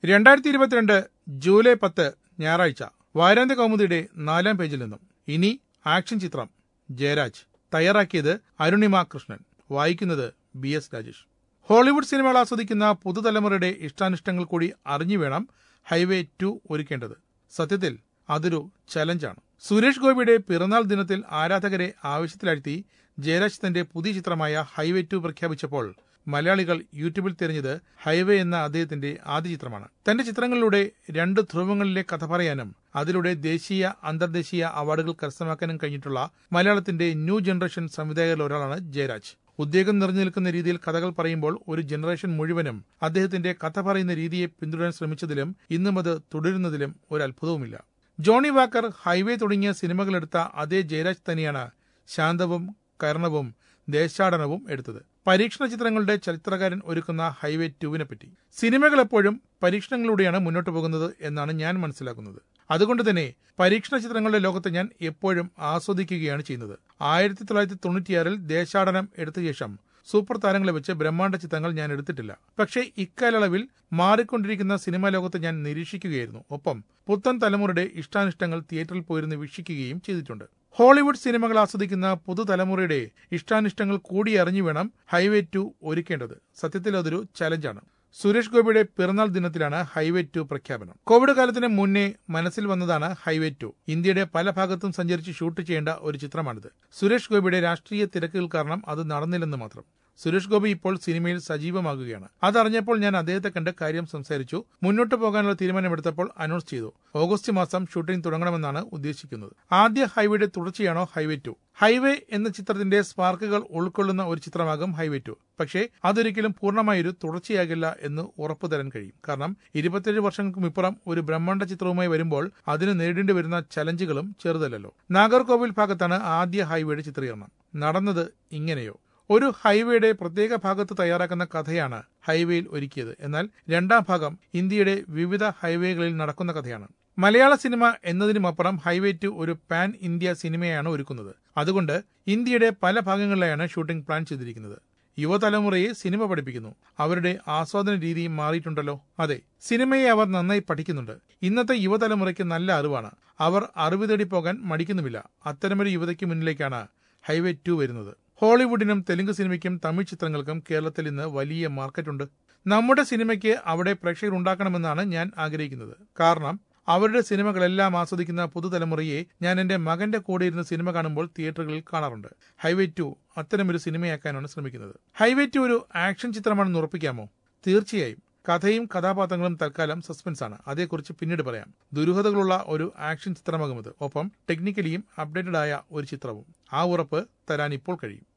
രണ്ടായിരത്തി ഇരുപത്തിരണ്ട് ജൂലൈ പത്ത് ഞായറാഴ്ച വാരാന്ത്യ കൗമുദിയുടെ നാലാം പേജിൽ നിന്നും ഇനി ആക്ഷൻ ചിത്രം ജയരാജ് തയ്യാറാക്കിയത് അരുണിമ കൃഷ്ണൻ വായിക്കുന്നത് ബി എസ് രാജേഷ് ഹോളിവുഡ് സിനിമകൾ ആസ്വദിക്കുന്ന പുതുതലമുറയുടെ ഇഷ്ടാനിഷ്ടങ്ങൾ കൂടി അറിഞ്ഞു വേണം ഹൈവേ ടു ഒരുക്കേണ്ടത് സത്യത്തിൽ അതൊരു ചലഞ്ചാണ് സുരേഷ് ഗോപിയുടെ പിറന്നാൾ ദിനത്തിൽ ആരാധകരെ ആവശ്യത്തിലാഴ്ത്തി ജയരാജ് തന്റെ പുതിയ ചിത്രമായ ഹൈവേ ടു പ്രഖ്യാപിച്ചപ്പോൾ മലയാളികൾ യൂട്യൂബിൽ തിരഞ്ഞത് ഹൈവേ എന്ന അദ്ദേഹത്തിന്റെ ആദ്യ ചിത്രമാണ് തന്റെ ചിത്രങ്ങളിലൂടെ രണ്ട് ധ്രുവങ്ങളിലെ കഥ പറയാനും അതിലൂടെ ദേശീയ അന്തർദേശീയ അവാർഡുകൾ കരസ്ഥമാക്കാനും കഴിഞ്ഞിട്ടുള്ള മലയാളത്തിന്റെ ന്യൂ ജനറേഷൻ സംവിധായകരിൽ ഒരാളാണ് ജയരാജ് ഉദ്വേഗം നിറഞ്ഞു നിൽക്കുന്ന രീതിയിൽ കഥകൾ പറയുമ്പോൾ ഒരു ജനറേഷൻ മുഴുവനും അദ്ദേഹത്തിന്റെ കഥ പറയുന്ന രീതിയെ പിന്തുടരാൻ ശ്രമിച്ചതിലും ഇന്നും അത് തുടരുന്നതിലും ഒരു അത്ഭുതവുമില്ല ജോണി വാക്കർ ഹൈവേ തുടങ്ങിയ സിനിമകളെടുത്ത അതേ ജയരാജ് തന്നെയാണ് ശാന്തവും കർണവും ദേശാടനവും എടുത്തത് പരീക്ഷണ ചിത്രങ്ങളുടെ ചരിത്രകാരൻ ഒരുക്കുന്ന ഹൈവേ ടുവിനെ പറ്റി സിനിമകൾ എപ്പോഴും പരീക്ഷണങ്ങളിലൂടെയാണ് മുന്നോട്ട് പോകുന്നത് എന്നാണ് ഞാൻ മനസ്സിലാക്കുന്നത് അതുകൊണ്ട് തന്നെ പരീക്ഷണ ചിത്രങ്ങളുടെ ലോകത്ത് ഞാൻ എപ്പോഴും ആസ്വദിക്കുകയാണ് ചെയ്യുന്നത് ആയിരത്തി തൊള്ളായിരത്തി തൊണ്ണൂറ്റിയാറിൽ ദേശാടനം എടുത്ത ശേഷം സൂപ്പർ താരങ്ങളെ വെച്ച് ബ്രഹ്മാണ്ഡ ചിത്രങ്ങൾ ഞാൻ എടുത്തിട്ടില്ല പക്ഷേ ഇക്കാലയളവിൽ മാറിക്കൊണ്ടിരിക്കുന്ന സിനിമാ ലോകത്ത് ഞാൻ നിരീക്ഷിക്കുകയായിരുന്നു ഒപ്പം പുത്തൻ തലമുറയുടെ ഇഷ്ടാനിഷ്ടങ്ങൾ തിയേറ്ററിൽ പോയിരുന്ന് വീക്ഷിക്കുകയും ചെയ്തിട്ടുണ്ട് ഹോളിവുഡ് സിനിമകൾ ആസ്വദിക്കുന്ന പുതുതലമുറയുടെ ഇഷ്ടാനിഷ്ടങ്ങൾ കൂടി അറിഞ്ഞു വേണം ഹൈവേ ടു ഒരുക്കേണ്ടത് സത്യത്തിൽ അതൊരു ചലഞ്ചാണ് സുരേഷ് ഗോപിയുടെ പിറന്നാൾ ദിനത്തിലാണ് ഹൈവേ ടു പ്രഖ്യാപനം കോവിഡ് കാലത്തിന് മുന്നേ മനസ്സിൽ വന്നതാണ് ഹൈവേ ടു ഇന്ത്യയുടെ പല ഭാഗത്തും സഞ്ചരിച്ച് ഷൂട്ട് ചെയ്യേണ്ട ഒരു ചിത്രമാണിത് സുരേഷ് ഗോപിയുടെ രാഷ്ട്രീയ തിരക്കുകൾ കാരണം അത് നടന്നില്ലെന്ന് മാത്രം സുരേഷ് ഗോപി ഇപ്പോൾ സിനിമയിൽ സജീവമാകുകയാണ് അതറിഞ്ഞപ്പോൾ ഞാൻ അദ്ദേഹത്തെ കണ്ട് കാര്യം സംസാരിച്ചു മുന്നോട്ട് പോകാനുള്ള തീരുമാനമെടുത്തപ്പോൾ അനൗൺസ് ചെയ്തു ഓഗസ്റ്റ് മാസം ഷൂട്ടിംഗ് തുടങ്ങണമെന്നാണ് ഉദ്ദേശിക്കുന്നത് ആദ്യ ഹൈവേയുടെ തുടർച്ചയാണോ ഹൈവേ ടു ഹൈവേ എന്ന ചിത്രത്തിന്റെ സ്പാർക്കുകൾ ഉൾക്കൊള്ളുന്ന ഒരു ചിത്രമാകും ഹൈവേ ടു പക്ഷേ അതൊരിക്കലും പൂർണ്ണമായൊരു തുടർച്ചയാകില്ല എന്ന് ഉറപ്പു തരാൻ കഴിയും കാരണം ഇരുപത്തിയേഴ് വർഷങ്ങൾക്കും ഇപ്പുറം ഒരു ബ്രഹ്മാണ്ഡ ചിത്രവുമായി വരുമ്പോൾ അതിന് നേരിടേണ്ടി വരുന്ന ചലഞ്ചുകളും ചെറുതല്ലല്ലോ നാഗർകോവിൽ ഭാഗത്താണ് ആദ്യ ഹൈവേയുടെ ചിത്രീകരണം നടന്നത് ഇങ്ങനെയോ ഒരു ഹൈവേയുടെ പ്രത്യേക ഭാഗത്ത് തയ്യാറാക്കുന്ന കഥയാണ് ഹൈവേയിൽ ഒരുക്കിയത് എന്നാൽ രണ്ടാം ഭാഗം ഇന്ത്യയുടെ വിവിധ ഹൈവേകളിൽ നടക്കുന്ന കഥയാണ് മലയാള സിനിമ എന്നതിനുമപ്പുറം ഹൈവേ ടു ഒരു പാൻ ഇന്ത്യ സിനിമയാണ് ഒരുക്കുന്നത് അതുകൊണ്ട് ഇന്ത്യയുടെ പല ഭാഗങ്ങളിലായാണ് ഷൂട്ടിംഗ് പ്ലാൻ ചെയ്തിരിക്കുന്നത് യുവതലമുറയെ സിനിമ പഠിപ്പിക്കുന്നു അവരുടെ ആസ്വാദന രീതിയും മാറിയിട്ടുണ്ടല്ലോ അതെ സിനിമയെ അവർ നന്നായി പഠിക്കുന്നുണ്ട് ഇന്നത്തെ യുവതലമുറയ്ക്ക് നല്ല അറിവാണ് അവർ അറിവ് തേടി പോകാൻ മടിക്കുന്നുമില്ല അത്തരമൊരു യുവതയ്ക്ക് മുന്നിലേക്കാണ് ഹൈവേ ടു വരുന്നത് ഹോളിവുഡിനും തെലുങ്ക് സിനിമയ്ക്കും തമിഴ് ചിത്രങ്ങൾക്കും കേരളത്തിൽ ഇന്ന് വലിയ മാർക്കറ്റുണ്ട് നമ്മുടെ സിനിമയ്ക്ക് അവിടെ പ്രേക്ഷകർ ഉണ്ടാക്കണമെന്നാണ് ഞാൻ ആഗ്രഹിക്കുന്നത് കാരണം അവരുടെ സിനിമകളെല്ലാം ആസ്വദിക്കുന്ന പുതുതലമുറയെ ഞാൻ എന്റെ മകന്റെ കൂടെ ഇരുന്ന് സിനിമ കാണുമ്പോൾ തിയേറ്ററുകളിൽ കാണാറുണ്ട് ഹൈവേ ടു അത്തരമൊരു സിനിമയാക്കാനാണ് ശ്രമിക്കുന്നത് ഹൈവേ ടു ഒരു ആക്ഷൻ ചിത്രമാണെന്ന് ഉറപ്പിക്കാമോ തീർച്ചയായും കഥയും കഥാപാത്രങ്ങളും തൽക്കാലം സസ്പെൻസ് ആണ് അതേക്കുറിച്ച് പിന്നീട് പറയാം ദുരൂഹതകളുള്ള ഒരു ആക്ഷൻ ചിത്രമാകും ഇത് ഒപ്പം ടെക്നിക്കലിയും അപ്ഡേറ്റഡ് ആയ ഒരു ചിത്രവും ആ ഉറപ്പ് തരാൻ ഇപ്പോൾ കഴിയും